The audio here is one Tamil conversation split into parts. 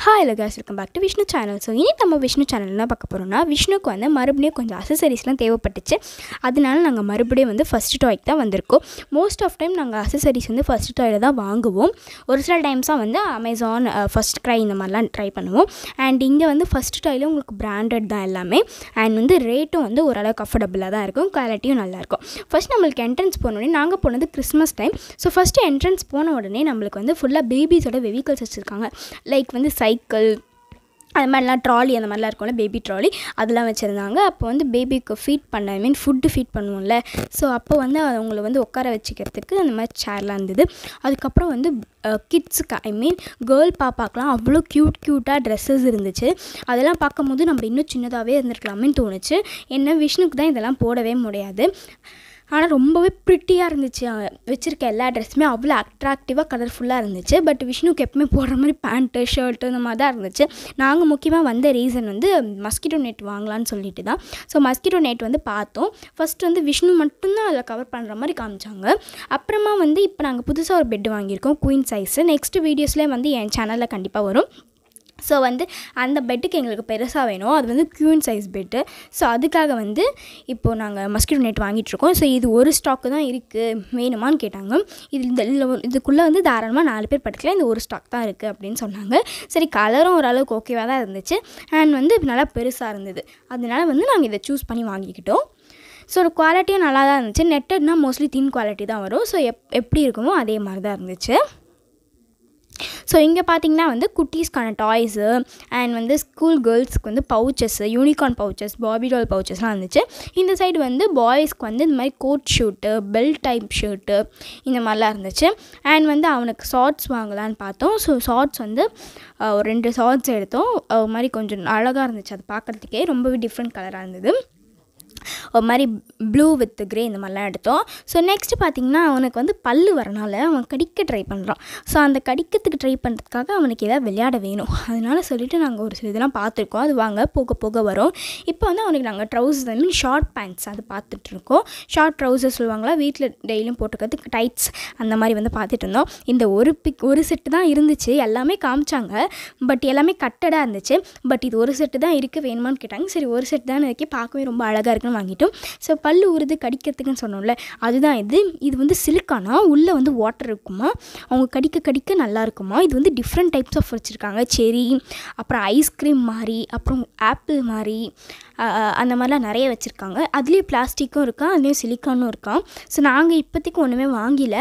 hi hello guys welcome back to Vishnu channel so இனி நம்ம விஷ்ணு சேனல் என்ன பார்க்க போகிறோம்னா விஷ்ணுக்கு வந்து மறுபடியும் கொஞ்சம் அசசரிஸ்லாம் தேவைப்பட்டுச்சு அதனால நாங்கள் மறுபடியும் வந்து ஃபஸ்ட் டாய்க்கு தான் வந்திருக்கோம் மோஸ்ட் ஆஃப் டைம் நாங்கள் அசசரிஸ் வந்து ஃபஸ்ட் டாயில் தான் வாங்குவோம் ஒரு சில டைம்ஸாக வந்து அமேசான் ஃபஸ்ட் க்ரை இந்த மாதிரிலாம் ட்ரை பண்ணுவோம் அண்ட் இங்கே வந்து ஃபஸ்ட் டாயில் உங்களுக்கு பிராண்டட் தான் எல்லாமே அண்ட் வந்து ரேட்டும் வந்து ஓரளவுக்கு அஃபோர்டபுளாக தான் இருக்கும் குவாலிட்டியும் நல்லாயிருக்கும் ஃபஸ்ட் நம்மளுக்கு என்ட்ரன்ஸ் போனோடனே நாங்கள் போனது Christmas time so first entrance போன உடனே நம்மளுக்கு வந்து ஃபுல்லாக பேபிஸோட வெஹிக்கல்ஸ் வச்சுருக்காங்க லைக் வந்து சைக்கிள் அது மாதிரிலாம் ட்ராலி அந்த மாதிரிலாம் இருக்கும்ல பேபி ட்ராலி அதெல்லாம் வச்சுருந்தாங்க அப்போ வந்து பேபிக்கு ஃபீட் பண்ண ஐ மீன் ஃபுட்டு ஃபீட் பண்ணுவோம்ல ஸோ அப்போ வந்து அவங்கள வந்து உட்கார வச்சுக்கிறதுக்கு அந்த மாதிரி சேர்லாம் இருந்தது அதுக்கப்புறம் வந்து கிட்ஸுக்கு ஐ மீன் கேர்ள் பாப்பாக்கெலாம் அவ்வளோ க்யூட் க்யூட்டாக ட்ரெஸ்ஸஸ் இருந்துச்சு அதெல்லாம் பார்க்கும்போது நம்ம இன்னும் சின்னதாகவே இருந்திருக்கலாமேன்னு தோணுச்சு என்ன விஷ்ணுக்கு தான் இதெல்லாம் போடவே முடியாது ஆனால் ரொம்பவே ப்ரிட்டியாக இருந்துச்சு வச்சுருக்க எல்லா ட்ரெஸ்ஸுமே அவ்வளோ அட்ராக்டிவாக கலர்ஃபுல்லாக இருந்துச்சு பட் விஷ்ணுக்கு எப்பவுமே போடுற மாதிரி பேண்ட்டு ஷர்ட்டு இந்த மாதிரி தான் இருந்துச்சு நாங்கள் முக்கியமாக வந்த ரீசன் வந்து மஸ்கிட்டோ நெட் வாங்கலான்னு சொல்லிட்டு தான் ஸோ மஸ்கிட்டோ நெட் வந்து பார்த்தோம் ஃபஸ்ட் வந்து விஷ்ணு மட்டும்தான் அதில் கவர் பண்ணுற மாதிரி காமிச்சாங்க அப்புறமா வந்து இப்போ நாங்கள் புதுசாக ஒரு பெட் வாங்கியிருக்கோம் குயின் சைஸு நெக்ஸ்ட் வீடியோஸ்லேயே வந்து என் சேனலில் கண்டிப்பாக வரும் ஸோ வந்து அந்த பெட்டுக்கு எங்களுக்கு பெருசாக வேணும் அது வந்து க்யூன் சைஸ் பெட்டு ஸோ அதுக்காக வந்து இப்போது நாங்கள் மஸ்கிட்டோ நெட் வாங்கிட்டுருக்கோம் ஸோ இது ஒரு ஸ்டாக்கு தான் இருக்குது வேணுமான்னு கேட்டாங்க இது இந்த இதுக்குள்ளே வந்து தாராளமாக நாலு பேர் படுக்கலாம் இந்த ஒரு ஸ்டாக் தான் இருக்குது அப்படின்னு சொன்னாங்க சரி கலரும் ஓரளவுக்கு ஓகேவாக தான் இருந்துச்சு அண்ட் வந்து நல்லா பெருசாக இருந்தது அதனால வந்து நாங்கள் இதை சூஸ் பண்ணி வாங்கிக்கிட்டோம் ஸோ ஒரு குவாலிட்டியும் நல்லா தான் இருந்துச்சு நெட்டட்னா மோஸ்ட்லி தின் குவாலிட்டி தான் வரும் ஸோ எப் எப்படி இருக்குமோ அதே மாதிரி தான் இருந்துச்சு ஸோ இங்கே பார்த்தீங்கன்னா வந்து குட்டீஸ்க்கான டாய்ஸு அண்ட் வந்து ஸ்கூல் கேர்ள்ஸ்க்கு வந்து பவுச்சஸ்ஸு யூனிகார்ன் பவுச்சஸ் பாபி டால் பவுச்சஸ்லாம் இருந்துச்சு இந்த சைடு வந்து பாய்ஸ்க்கு வந்து இந்த மாதிரி coat suit belt type shirt இந்த மாதிரிலாம் இருந்துச்சு அண்ட் வந்து அவனுக்கு ஷார்ட்ஸ் வாங்கலான்னு பார்த்தோம் ஸோ ஷார்ட்ஸ் வந்து ஒரு ரெண்டு ஷார்ட்ஸ் எடுத்தோம் ஒரு மாதிரி கொஞ்சம் அழகாக இருந்துச்சு அது பார்க்குறதுக்கே ரொம்பவே டிஃப்ரெண்ட் கலராக இருந்தது ஒரு மாதிரி ப்ளூ வித் க்ரே இந்த மாதிரிலாம் எடுத்தோம் ஸோ நெக்ஸ்ட்டு பார்த்திங்கன்னா அவனுக்கு வந்து பல் வரனால அவன் கடிக்க ட்ரை பண்ணுறான் ஸோ அந்த கடிக்கிறதுக்கு ட்ரை பண்ணுறதுக்காக அவனுக்கு எதாவது விளையாட வேணும் அதனால சொல்லிவிட்டு நாங்கள் ஒரு சில இதெல்லாம் பார்த்துருக்கோம் அது வாங்க போக போக வரும் இப்போ வந்து அவனுக்கு நாங்கள் trousers I mean short pants அது பார்த்துட்ருக்கோம் ஷார்ட் ட்ரௌசர்ஸ் சொல்லுவாங்களா வீட்டில் டெய்லியும் போட்டுக்கிறதுக்கு டைட்ஸ் அந்த மாதிரி வந்து பார்த்துட்டு இருந்தோம் இந்த ஒரு பிக் ஒரு செட்டு தான் இருந்துச்சு எல்லாமே காமிச்சாங்க பட் எல்லாமே கட்டடாக இருந்துச்சு பட் இது ஒரு செட்டு தான் இருக்குது வேணுமான்னு கேட்டாங்க சரி ஒரு செட் தான் இருக்கே பார்க்கவே ரொம்ப அழகாக இருக்குன்னு வாங்கிட்டோம் ஸோ பல் உருது கடிக்கிறதுக்குன்னு சொன்னோம்ல அதுதான் இது இது வந்து சிலிக்கானா உள்ளே வந்து வாட்டர் இருக்குமா அவங்க கடிக்க கடிக்க நல்லா இருக்குமா இது வந்து டிஃப்ரெண்ட் டைப்ஸ் ஆஃப் வச்சுருக்காங்க செரி அப்புறம் ஐஸ்கிரீம் மாதிரி அப்புறம் ஆப்பிள் மாதிரி அந்த மாதிரிலாம் நிறைய வச்சுருக்காங்க அதுலேயும் பிளாஸ்டிக்கும் இருக்கா அதுலேயும் சிலிக்கானும் இருக்கான் ஸோ நாங்கள் இப்போதைக்கு ஒன்றுமே வாங்கல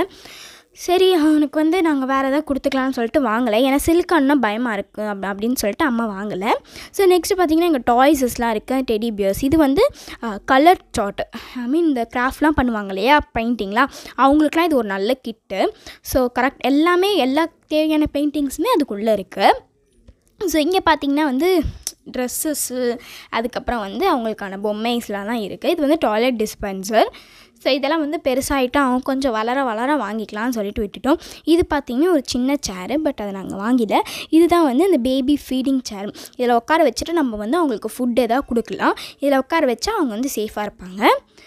சரி அவனுக்கு வந்து நாங்கள் வேறு எதாவது கொடுத்துக்கலான்னு சொல்லிட்டு வாங்கலை ஏன்னா சிலிக்கான்னா பயமாக இருக்குது அப் அப்படின்னு சொல்லிட்டு அம்மா வாங்கலை ஸோ நெக்ஸ்ட்டு பார்த்திங்கன்னா எங்கள் டாய்ஸஸ்லாம் இருக்குது டெடி பியர்ஸ் இது வந்து கலர் சார்ட் ஐ மீன் இந்த கிராஃப்ட்லாம் பண்ணுவாங்க இல்லையா பெயிண்டிங்லாம் அவங்களுக்குலாம் இது ஒரு நல்ல கிட்டு ஸோ கரெக்ட் எல்லாமே எல்லா தேவையான பெயிண்டிங்ஸுமே அதுக்குள்ளே இருக்குது ஸோ இங்கே பார்த்திங்கன்னா வந்து ட்ரெஸ்ஸஸ்ஸு அதுக்கப்புறம் வந்து அவங்களுக்கான பொம்மைஸ்லாம் தான் இருக்குது இது வந்து டாய்லெட் டிஸ்பென்சர் ஸோ இதெல்லாம் வந்து பெருசாகிட்டு அவன் கொஞ்சம் வளர வளர வாங்கிக்கலாம்னு சொல்லிட்டு விட்டுட்டோம் இது பார்த்திங்கன்னா ஒரு சின்ன சேரு பட் அதை நாங்கள் வாங்கில இதுதான் வந்து இந்த பேபி ஃபீடிங் சேர் இதில் உட்கார வச்சுட்டு நம்ம வந்து அவங்களுக்கு ஃபுட் எதாவது கொடுக்கலாம் இதில் உட்கார வச்சா அவங்க வந்து சேஃபாக இருப்பாங்க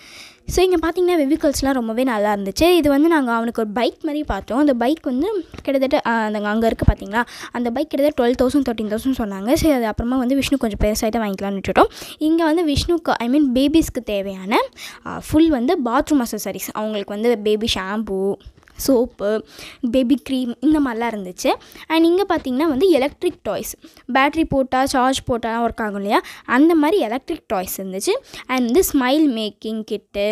ஸோ இங்கே பார்த்தீங்கன்னா வெஹிக்கல்ஸ்லாம் ரொம்பவே நல்லா இருந்துச்சு இது வந்து நாங்கள் அவனுக்கு ஒரு பைக் மாதிரி பார்த்தோம் அந்த பைக் வந்து கிட்டத்தட்ட அந்த அங்கே இருக்குது பார்த்தீங்களா அந்த பைக் கிட்டத்தட்ட டுவெல் தௌசண்ட் தேர்ட்டின் தௌசண்ட் சொன்னாங்க சரி அது அப்புறமா வந்து விஷ்ணு கொஞ்சம் பெருசாகிட்டு வாங்கிக்கலாம்னு விட்டுட்டோம் இங்கே வந்து விஷ்ணுக்கு ஐ மீன் பேபிஸ்க்கு தேவையான ஃபுல் வந்து பாத்ரூம் அசசரிஸ் அவங்களுக்கு வந்து baby shampoo soap baby cream இந்த மாதிரிலாம் இருந்துச்சு அண்ட் இங்கே பார்த்தீங்கன்னா வந்து எலக்ட்ரிக் டாய்ஸ் பேட்ரி போட்டால் சார்ஜ் போட்டால் ஒர்க் ஆகும் இல்லையா அந்த மாதிரி எலக்ட்ரிக் டாய்ஸ் இருந்துச்சு அண்ட் வந்து smile making kit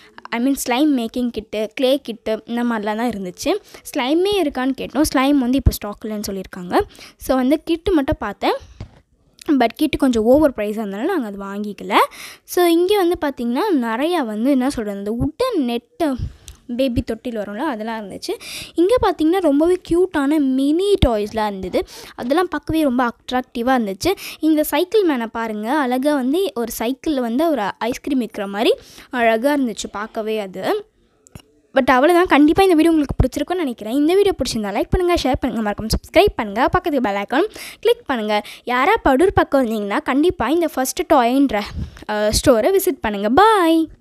I mean slime making kit clay kit இந்த மாதிரிலாம் தான் இருந்துச்சு ஸ்லைமே இருக்கான்னு கேட்டோம் ஸ்லைம் வந்து இப்போ ஸ்டாக் இல்லைன்னு சொல்லியிருக்காங்க ஸோ வந்து கிட்டு மட்டும் பார்த்தேன் பட் கிட்டு கொஞ்சம் ஓவர் ப்ரைஸாக இருந்தாலும் நாங்கள் அது வாங்கிக்கல ஸோ இங்கே வந்து பார்த்திங்கன்னா நிறையா வந்து என்ன சொல்கிறது அந்த உட்டன் நெட்டு பேபி தொட்டில் வரும்ல அதெல்லாம் இருந்துச்சு இங்கே பார்த்திங்கன்னா ரொம்பவே க்யூட்டான மினி டாய்ஸ்லாம் இருந்தது அதெல்லாம் பார்க்கவே ரொம்ப அட்ராக்டிவாக இருந்துச்சு இந்த சைக்கிள் மேனை பாருங்கள் அழகாக வந்து ஒரு சைக்கிளில் வந்து ஒரு ஐஸ்கிரீம் விற்கிற மாதிரி அழகாக இருந்துச்சு பார்க்கவே அது பட் அவ்வளோதான் கண்டிப்பாக இந்த வீடியோ உங்களுக்கு பிடிச்சிருக்கும்னு நினைக்கிறேன் இந்த வீடியோ பிடிச்சிருந்தா லைக் பண்ணுங்கள் ஷேர் பண்ணுங்கள் மறக்காம சப்ஸ்கிரைப் பண்ணுங்கள் பக்கத்துக்கு பெல் ஐக்கான் கிளிக் பண்ணுங்கள் யாராவது படூர் பக்கம் வந்தீங்கன்னா கண்டிப்பாக இந்த ஃபஸ்ட்டு டாய்ன்ற ஸ்டோரை விசிட் பண்ணுங்கள் பாய்